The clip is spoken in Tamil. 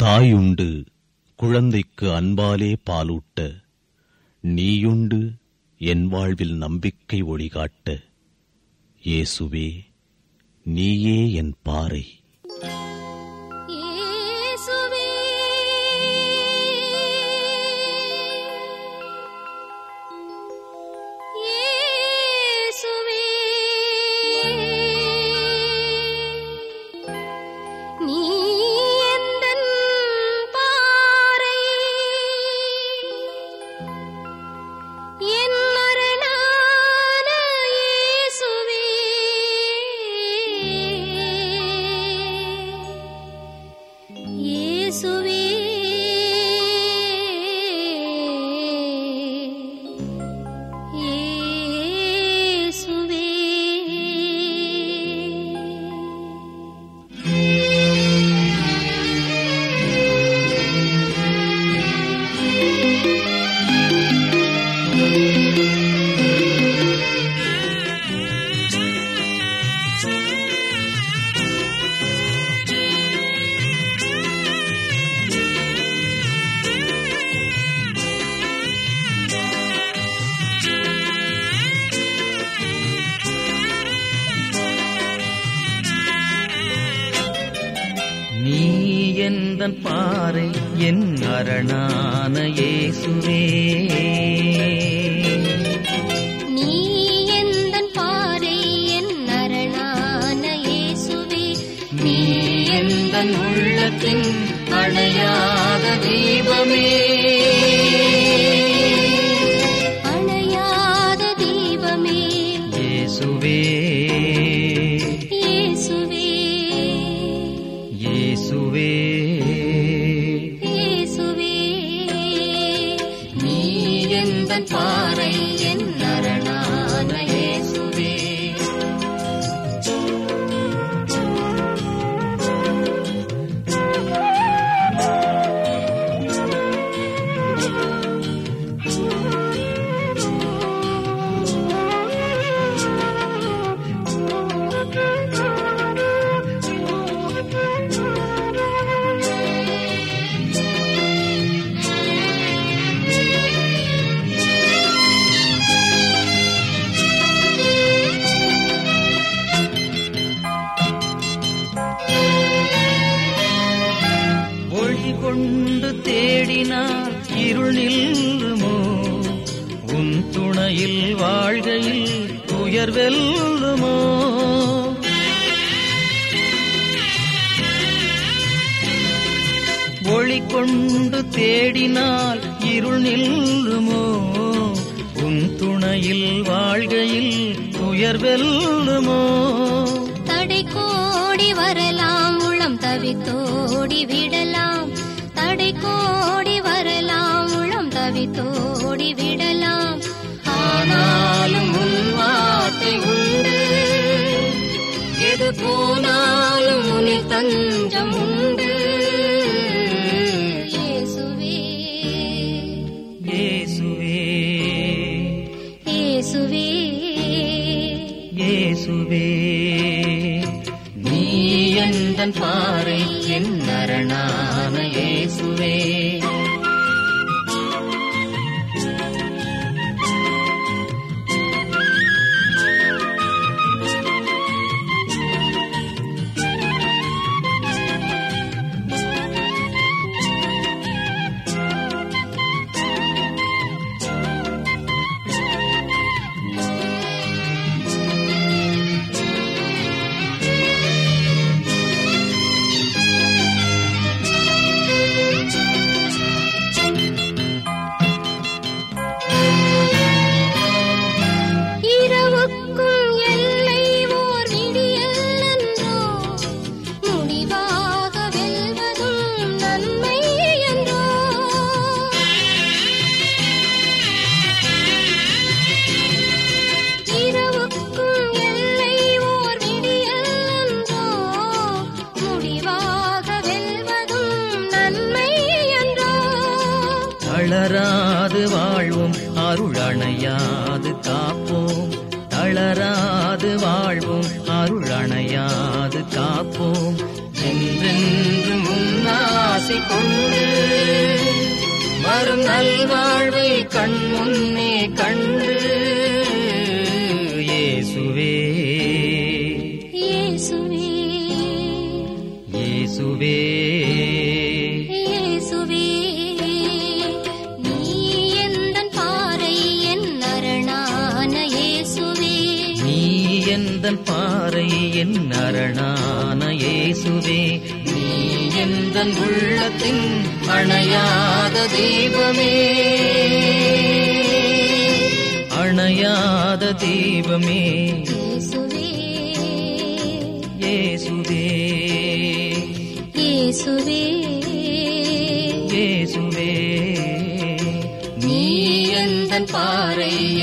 தாயுண்டு குழந்தைக்கு அன்பாலே பாலூட்ட நீயுண்டு என் வாழ்வில் நம்பிக்கை ஒளிகாட்ட இயேசுவே நீயே என் பாறை இயேசுவே இயேசுவே நீ எந்தன் பாறை என் மரணான இயேசுவே இயேசுவே இயேசுவே நீ எந்தன் பாறை என் அரணான இயேசுவே நீ எந்தன் பாறை என் அரணான இயேசுவே நீ எந்தன் உள்ளத்தின் அணையாத தீபமே அணையாத தீபமே இயேசுவே இயேசுவே இயேசுவே இயேசுவே நீ எந்தன் பாறை என் அரணான இயேசுவே ஒளி கொண்டு தேடினால் இருள் நில்லுமோ உன் துணையில் வாழ்கையில் உயர் வெல்லுமோ ஒளி கொண்டு தேடினால் இருள் நில்லுமோ உன் துணையில் வாழ்கையில் உயர் வெல்லுமோ தடை கோடி வரலாம் உளம் தவித்தோடி விடலாம் தடை கோடி வரலாம் உளம் தவித்தோடி விடலாம் ஆனாலும் உன் வார்த்தை உண்டு எது போனாலும் உனில் தஞ்சம் உண்டு இயேசுவே இயேசுவே இயேசுவே இயேசுவே நீ எந்தன் பாறை என் அரணான இயேசுவே இரவுக்கும் எல்லை ஓர் விடியல் என்றோ முடிவாக வெல்வதும் நன்மை என்றோ இரவுக்கும் எல்லை ஓர் விடியல் என்றோ முடிவாக வெல்வதும் நன்மை என்றோ தளராது வாழ்வும் அருள் அணையாது காப்போம் தளராது வாழ்வும் அருள் அணையாது காப்போம் என்றென்றும் உன்னாசை கொண்டு வரும் நல்வாழ்வை கண் முன்னே கண்டு இயேசுவே இயேசுவே இயேசுவே இயேசுவே நீ எந்தன் பாறை என் அரணான இயேசுவே நீ எந்தன் பாறை என் அரணான இயேசுவே நீ எந்தன் உள்ளத்தின் அணையாத தீபமே அணையாத தீபமே இயேசுவே இயேசுவே இயேசுவே இயேசுவே நீ எந்தன் பாறை